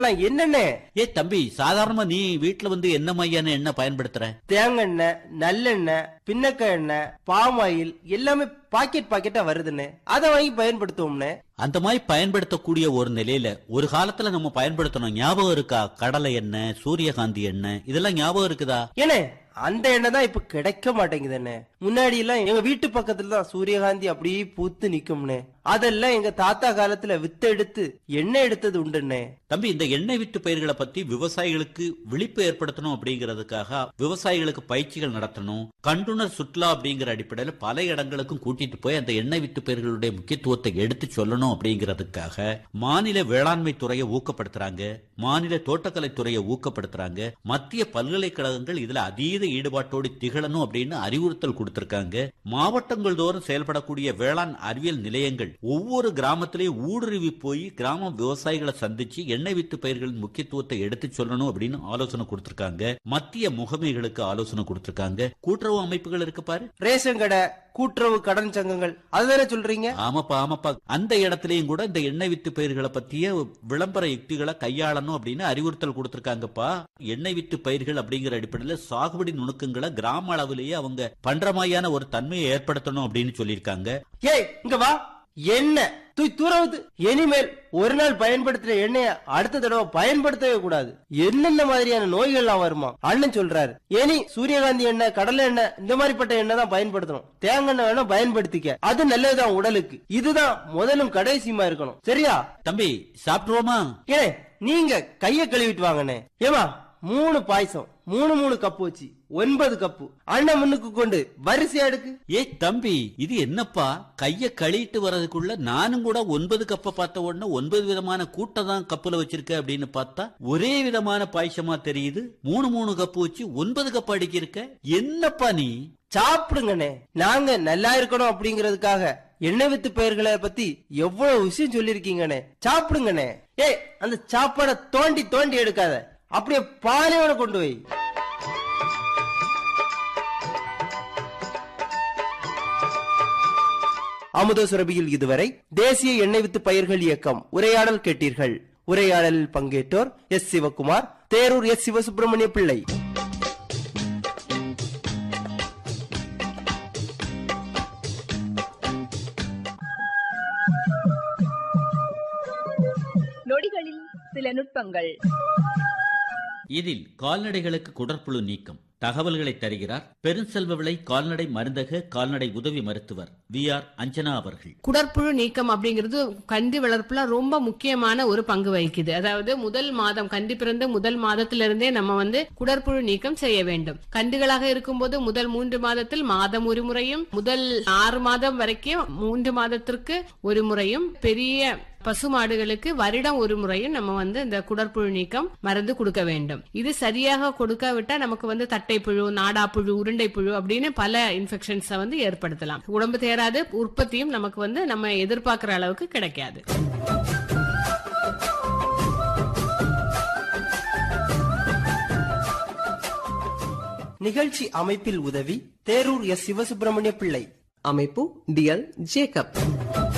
என்னென்ன ஏ தம்பி சாதாரணமா நீ வீட்டுல வந்து என்ன மையான எண்ணெய் பயன்படுத்துற தேங்காய் எண்ணெய் நல்லெண்ணெய் பின்னக்காய் எண்ணெய் பாம் ஆயில் எல்லாமே பாக்கெட் பாக்கெட்டா வருதுன்னு அதை வாங்கி பயன்படுத்துவோம்னே அந்த மாதிரி பயன்படுத்தக்கூடிய ஒரு நிலையில ஒரு காலத்துல நம்ம பயன்படுத்தணும் ஞாபகம் இருக்கா கடலை எண்ணெய் சூரியகாந்தி எண்ணெய் இதெல்லாம் ஞாபகம் இருக்குதா ஏனே அந்த எண்ணெய் தான் இப்ப கிடைக்க மாட்டேங்குதுண்ணே முன்னாடி எல்லாம் எங்க வீட்டு பக்கத்துல தான் சூரியகாந்தி அப்படியே பூத்து நிக்கும்னே அதெல்லாம் எங்க தாத்தா காலத்துல வித்து எடுத்து எண்ணெய் எடுத்தது உண்டுண்ணே தம்பி இந்த எண்ணெய் வித்து பயிர்களை பத்தி விவசாயிகளுக்கு விழிப்பு ஏற்படுத்தணும் அப்படிங்கிறதுக்காக விவசாயிகளுக்கு பயிற்சிகள் நடத்தணும் கண்டுணர் சுற்றுலா அப்படிங்கிற அடிப்படையில பல இடங்களுக்கும் கூட்டிட்டு போய் அந்த எண்ணெய் வித்து பயிர்களுடைய முக்கியத்துவத்தை எடுத்து சொல்லணும் அப்படிங்கிறதுக்காக மாநில வேளாண்மை துறையை ஊக்கப்படுத்துறாங்க மாநில தோட்டக்கலை துறையை ஊக்கப்படுத்துறாங்க மத்திய பல்கலைக்கழகங்கள் இதுல அதீத ஈடுபாட்டோடு திகழணும் அப்படின்னு அறிவுறுத்தல் கொடுத்திருக்காங்க மாவட்டங்கள் தோறும் செயல்படக்கூடிய வேளாண் அறிவியல் நிலையங்கள் ஒவ்வொரு கிராமத்திலேயும் ஊடுருவி போய் கிராம விவசாயிகளை சந்திச்சு எண்ணெய் வித்து பயிர்களின் முக்கியத்துவத்தை எடுத்து சொல்லணும் அப்படின்னு ஆலோசனை கொடுத்திருக்காங்க மத்திய முகமைகளுக்கு ஆலோசனை கொடுத்திருக்காங்க கூட்டுறவு அமைப்புகள் இருக்கு பாரு ரேஷன் கடை கூட்டுறவு கடன் சங்கங்கள் அதுதானே சொல்றீங்க ஆமாப்பா ஆமாப்பா அந்த இடத்துலயும் கூட இந்த எண்ணெய் வித்து பயிர்களை பத்திய விளம்பர யுக்திகளை கையாளணும் அப்படின்னு அறிவுறுத்தல் கொடுத்திருக்காங்கப்பா எண்ணெய் வித்து பயிர்கள் அப்படிங்கிற அடிப்படையில சாகுபடி நுணுக்கங்களை கிராம அளவிலேயே அவங்க பண்ற மாதிரியான ஒரு தன்மையை ஏற்படுத்தணும் அப்படின்னு சொல்லியிருக்காங்க ஏய் இங்க வா எண்ணெய் தூய் தூரவுது இனிமேல் ஒரு நாள் பயன்படுத்துற எண்ணெய அடுத்த தடவை பயன்படுத்தவே கூடாது என்னென்ன மாதிரியான நோய்கள்லாம் வருமா அண்ணன் சொல்றாரு ஏனி சூரியகாந்தி எண்ணெய் கடலை எண்ணெய் இந்த மாதிரிப்பட்ட எண்ணெய் தான் பயன்படுத்தணும் தேங்காய் எண்ணெய் வேணா பயன்படுத்திக்க அது நல்லதுதான் உடலுக்கு இதுதான் முதலும் கடைசியுமா இருக்கணும் சரியா தம்பி சாப்பிட்டுருவோமா ஏ நீங்க கைய கழுவிட்டு வாங்கண்ணே ஏமா மூணு பாயசம் மூணு மூணு கப்பு வச்சு ஒன்பது கப்பு அண்ணன் முன்னுக்கு கொண்டு வரிசையா எடுக்கு ஏ தம்பி இது என்னப்பா கைய கழிட்டு வர்றதுக்குள்ள நானும் கூட ஒன்பது கப்ப பார்த்த உடனே ஒன்பது விதமான கூட்டை தான் கப்புல வச்சிருக்க அப்படின்னு பார்த்தா ஒரே விதமான பாயசமா தெரியுது மூணு மூணு கப்பு வச்சு ஒன்பது கப் அடிக்கிருக்க என்னப்பா நீ சாப்பிடுங்கண்ணே நாங்க நல்லா இருக்கணும் அப்படிங்கறதுக்காக எண்ணெய் வித்து பயிர்களை பத்தி எவ்வளவு விஷயம் சொல்லிருக்கீங்கண்ணே சாப்பிடுங்கண்ணே ஏய் அந்த சாப்பாடை தோண்டி தோண்டி எடுக்காத அப்படியே பானையோட கொண்டு வை அமுத சுரபியில் இதுவரை தேசிய எண்ணெய் வித்து பயிர்கள் இயக்கம் உரையாடல் கேட்டீர்கள் உரையாடலில் பங்கேற்றோர் எஸ் சிவகுமார் தேரூர் எஸ் சிவசுப்பிரமணிய பிள்ளை நொடிகளில் சில நுட்பங்கள் இதில் கால்நடைகளுக்கு குடற்புழு நீக்கம் தகவல்களை தருகிறார் பெருஞ்செல்வ விலை கால்நடை மருந்தக கால்நடை உதவி மருத்துவர் வி ஆர் அஞ்சனா அவர்கள் குடற்புழு நீக்கம் அப்படிங்கிறது கண்டி வளர்ப்புல ரொம்ப முக்கியமான ஒரு பங்கு வகிக்குது அதாவது முதல் மாதம் கண்டி பிறந்த முதல் மாதத்திலிருந்தே நம்ம வந்து குடற்புழு நீக்கம் செய்ய வேண்டும் கண்டுகளாக இருக்கும்போது முதல் மூன்று மாதத்தில் மாதம் ஒரு முறையும் முதல் ஆறு மாதம் வரைக்கும் மூன்று மாதத்திற்கு ஒரு முறையும் பெரிய பசுமாடுகளுக்கு வருடம் ஒரு முறையும் நம்ம வந்து இந்த குடற்புழு நீக்கம் மருந்து கொடுக்க வேண்டும் இது சரியாக கொடுக்காவிட்டா நமக்கு வந்து தட்டைப்புழு நாடாப்புழு உருண்டைப்புழு அப்படின்னு பல இன்ஃபெக்ஷன்ஸை வந்து ஏற்படுத்தலாம் உடம்பு தேராது உற்பத்தியும் நமக்கு வந்து நம்ம எதிர்பார்க்கிற அளவுக்கு கிடைக்காது நிகழ்ச்சி அமைப்பில் உதவி தேரூர் எஸ் சிவசுப்பிரமணிய பிள்ளை அமைப்பு டிஎல் ஜேக்கப்